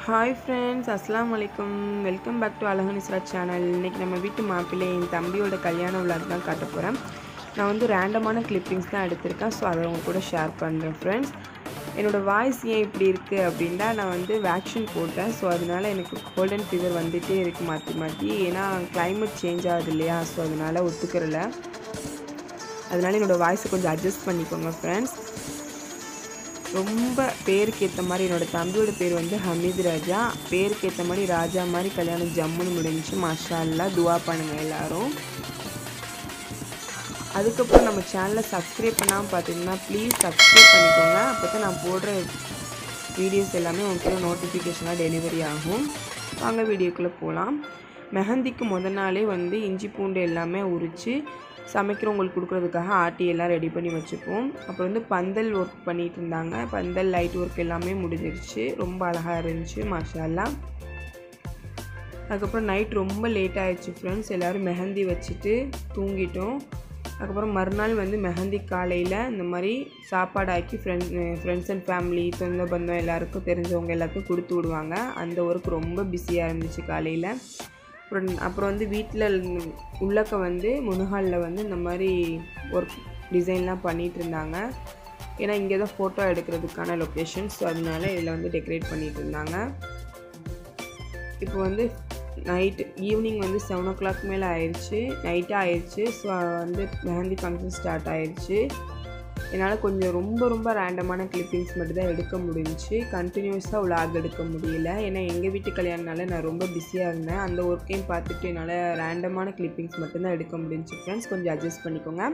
hi friends அஸ்லாம் வலைக்கம் welcome back to அழகு நிஸ்ரா சேனல் இன்றைக்கி நம்ம வீட்டு மாப்பிள்ளை என் தம்பியோட கல்யாண விழாக்கு தான் காட்ட போகிறேன் நான் வந்து ரேண்டமான கிளிப்பிங்ஸ் தான் எடுத்திருக்கேன் ஸோ அதை உங்க கூட ஷேர் பண்ணுறேன் ஃப்ரெண்ட்ஸ் என்னோடய வாய்ஸ் ஏன் இப்படி இருக்குது அப்படின்னா நான் வந்து வேக்சின் போட்டேன் ஸோ அதனால எனக்கு கோல்டன் ஃபீவர் வந்துகிட்டே இருக்குது மாற்றி மாற்றி ஏன்னா climate சேஞ்ச் ஆகுது இல்லையா ஸோ அதனால் ஒத்துக்கிறல அதனால என்னோடய வாய்ஸை கொஞ்சம் அட்ஜஸ்ட் பண்ணிக்கோங்க ஃப்ரெண்ட்ஸ் ரொம்ப பேருக்கு ஏற்ற மாதிரி என்னோட தம்பியோட பேர் வந்து ஹமீத் ராஜா பேருக்கு ஏற்ற மாதிரி ராஜா மாதிரி கல்யாணம் ஜம்முன்னு முடிஞ்சுச்சு மாஷா அல்லா துவா பண்ணுங்க எல்லாரும் அதுக்கப்புறம் நம்ம சேனலை சப்ஸ்கிரைப் பண்ணாமல் பார்த்தீங்கன்னா ப்ளீஸ் சப்ஸ்கிரைப் பண்ணிக்கோங்க அப்போ தான் நான் போடுற வீடியோஸ் எல்லாமே உங்களுக்கு நோட்டிஃபிகேஷனாக டெலிவரி ஆகும் வாங்க வீடியோக்குள்ளே போகலாம் மெஹந்திக்கு முத நாளே வந்து இஞ்சி பூண்டு எல்லாமே உரித்து சமைக்கிறவங்களுக்கு கொடுக்குறதுக்காக ஆட்டி எல்லாம் ரெடி பண்ணி வச்சுப்போம் அப்புறம் வந்து பந்தல் ஒர்க் பண்ணிகிட்டு இருந்தாங்க பந்தல் லைட் ஒர்க் எல்லாமே முடிஞ்சிருச்சு ரொம்ப அழகாக இருந்துச்சு மாஷால்லா அதுக்கப்புறம் நைட் ரொம்ப லேட் ஆயிடுச்சு ஃப்ரெண்ட்ஸ் எல்லோரும் மெஹந்தி வச்சுட்டு தூங்கிட்டோம் அதுக்கப்புறம் மறுநாள் வந்து மெஹந்தி காலையில் இந்த மாதிரி சாப்பாடு ஆக்கி ஃப்ரெண்ட் ஃப்ரெண்ட்ஸ் அண்ட் ஃபேமிலி சொந்த பந்தம் எல்லாருக்கும் தெரிஞ்சவங்க எல்லாத்துக்கும் கொடுத்து விடுவாங்க அந்த ஒர்க் ரொம்ப பிஸியாக இருந்துச்சு காலையில் அப்புறம் அப்புறம் வந்து வீட்டில் உள்ளக்க வந்து முனுகாலில் வந்து இந்த மாதிரி ஒர்க் டிசைன்லாம் பண்ணிகிட்டு இருந்தாங்க ஏன்னா இங்கே தான் ஃபோட்டோ எடுக்கிறதுக்கான லொக்கேஷன் ஸோ அதனால இதில் வந்து டெக்கரேட் பண்ணிகிட்டு இருந்தாங்க இப்போ வந்து நைட்டு ஈவினிங் வந்து செவன் ஓ கிளாக் மேலே ஆயிடுச்சு நைட்டாக ஆயிடுச்சு ஸோ வந்து மெஹந்தி ஃபங்க்ஷன் ஸ்டார்ட் ஆயிடுச்சு என்னால் கொஞ்சம் ரொம்ப ரொம்ப ரேண்டமான கிளிப்பிங்ஸ் மட்டும் தான் எடுக்க முடிஞ்சுச்சு கண்டினியூஸாக விளாக் எடுக்க முடியல ஏன்னா எங்கள் வீட்டு கல்யாணனால நான் ரொம்ப பிஸியாக இருந்தேன் அந்த ஒர்க்கையும் பார்த்துட்டு என்னால் ரேண்டமான கிளிப்பிங்ஸ் மட்டும்தான் எடுக்க முடிஞ்சுச்சு ஃப்ரெண்ட்ஸ் கொஞ்சம் அட்ஜஸ்ட் பண்ணிக்கோங்க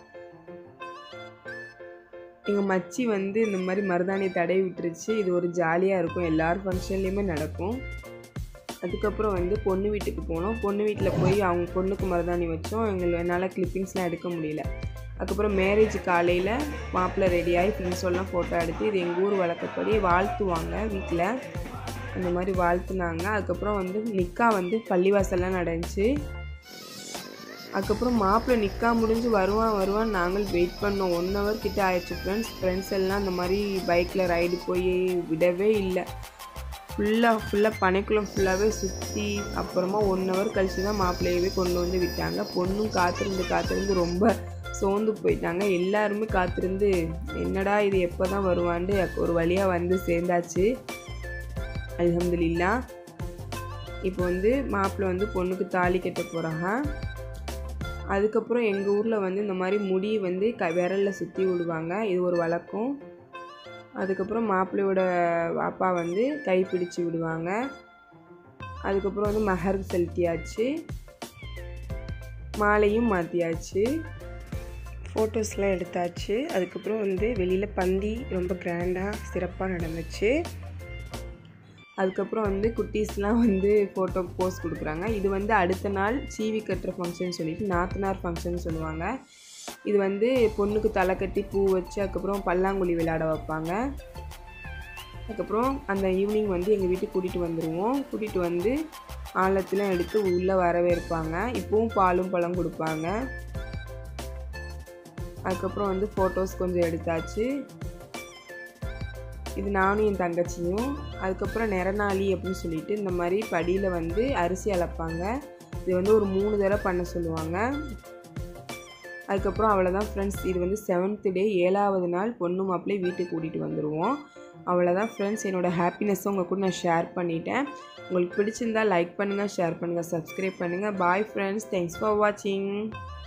எங்கள் மச்சி வந்து இந்த மாதிரி மருதாணியை தடவி விட்டுருச்சு இது ஒரு ஜாலியாக இருக்கும் எல்லார் ஃபங்க்ஷன்லேயுமே நடக்கும் அதுக்கப்புறம் வந்து பொண்ணு வீட்டுக்கு போனோம் பொண்ணு வீட்டில் போய் அவங்க பொண்ணுக்கு மருதாணி வச்சோம் எங்களை என்னால் கிளிப்பிங்ஸ்லாம் எடுக்க முடியல அதுக்கப்புறம் மேரேஜ் காலையில் மாப்பிள்ளை ரெடியாகி ஃப்ரெண்ட்ஸோடலாம் ஃபோட்டோ எடுத்து இது எங்கள் ஊர் வழக்கப்படி வாழ்த்துவாங்க வீட்டில் அந்த மாதிரி வாழ்த்துனாங்க அதுக்கப்புறம் வந்து நிக்கா வந்து பள்ளிவாசல்லாம் நடந்துச்சு அதுக்கப்புறம் மாப்பிள்ளை நிற்கா முடிஞ்சு வருவான் வருவான் நாங்கள் வெயிட் பண்ணோம் ஒன் ஹவர் கிட்ட ஆயிடுச்சு ஃப்ரெண்ட்ஸ் ஃப்ரெண்ட்ஸ் எல்லாம் அந்த மாதிரி பைக்கில் ரைடு போய் விடவே இல்லை ஃபுல்லாக ஃபுல்லாக பனைக்குளம் ஃபுல்லாகவே சுற்றி அப்புறமா ஒன் ஹவர் கழிச்சு தான் மாப்பிள்ளையவே கொண்டு வந்து விட்டாங்க பொண்ணும் காத்திருந்து காத்திருந்து ரொம்ப சோர்ந்து போயிட்டாங்க எல்லாருமே காத்திருந்து என்னடா இது எப்போ தான் வருவான்ட்டு ஒரு வழியாக வந்து சேர்ந்தாச்சு அல்ஹம்துலில்லா இப்போ வந்து மாப்பிள்ளை வந்து பொண்ணுக்கு தாலி கட்ட போகிறாங்க அதுக்கப்புறம் எங்கள் ஊரில் வந்து இந்த மாதிரி முடி வந்து க விரலில் சுற்றி விடுவாங்க இது ஒரு வழக்கம் அதுக்கப்புறம் மாப்பிள்ளையோட அப்பா வந்து கை பிடிச்சி விடுவாங்க அதுக்கப்புறம் வந்து மஹர் செலுத்தியாச்சு மாலையும் மாற்றியாச்சு ஃபோட்டோஸ்லாம் எடுத்தாச்சு அதுக்கப்புறம் வந்து வெளியில் பந்தி ரொம்ப கிராண்டாக சிறப்பாக நடந்துச்சு அதுக்கப்புறம் வந்து குட்டீஸ்லாம் வந்து ஃபோட்டோ போஸ் கொடுக்குறாங்க இது வந்து அடுத்த நாள் சீவி கட்டுற ஃபங்க்ஷன் சொல்லிட்டு நாத்தனார் ஃபங்க்ஷன் சொல்லுவாங்க இது வந்து பொண்ணுக்கு தலை கட்டி பூ வச்சு அதுக்கப்புறம் பல்லாங்குழி விளையாட வைப்பாங்க அதுக்கப்புறம் அந்த ஈவினிங் வந்து எங்கள் வீட்டுக்கு கூட்டிகிட்டு வந்துடுவோம் கூட்டிகிட்டு வந்து ஆழத்துலாம் எடுத்து உள்ளே வரவேற்பாங்க இப்போவும் பாலும் பழம் கொடுப்பாங்க அதுக்கப்புறம் வந்து ஃபோட்டோஸ் கொஞ்சம் எடுத்தாச்சு இது நானும் என் தங்கச்சியும் அதுக்கப்புறம் நிறநாளி அப்படின்னு சொல்லிட்டு இந்த மாதிரி படியில் வந்து அரிசி அளப்பாங்க இது வந்து ஒரு மூணு தடவை பண்ண சொல்லுவாங்க அதுக்கப்புறம் அவ்வளோதான் ஃப்ரெண்ட்ஸ் இது வந்து செவன்த்து டே ஏழாவது நாள் பொண்ணு மாப்பிள்ளை வீட்டுக்கு கூட்டிகிட்டு வந்துடுவோம் அவ்வளோதான் ஃப்ரெண்ட்ஸ் என்னோடய ஹாப்பினஸ்ஸை உங்கள் கூட நான் ஷேர் பண்ணிட்டேன் உங்களுக்கு பிடிச்சிருந்தா லைக் பண்ணுங்கள் ஷேர் பண்ணுங்கள் சப்ஸ்கிரைப் பண்ணுங்கள் பாய் ஃப்ரெண்ட்ஸ் தேங்க்ஸ் ஃபார் வாட்சிங்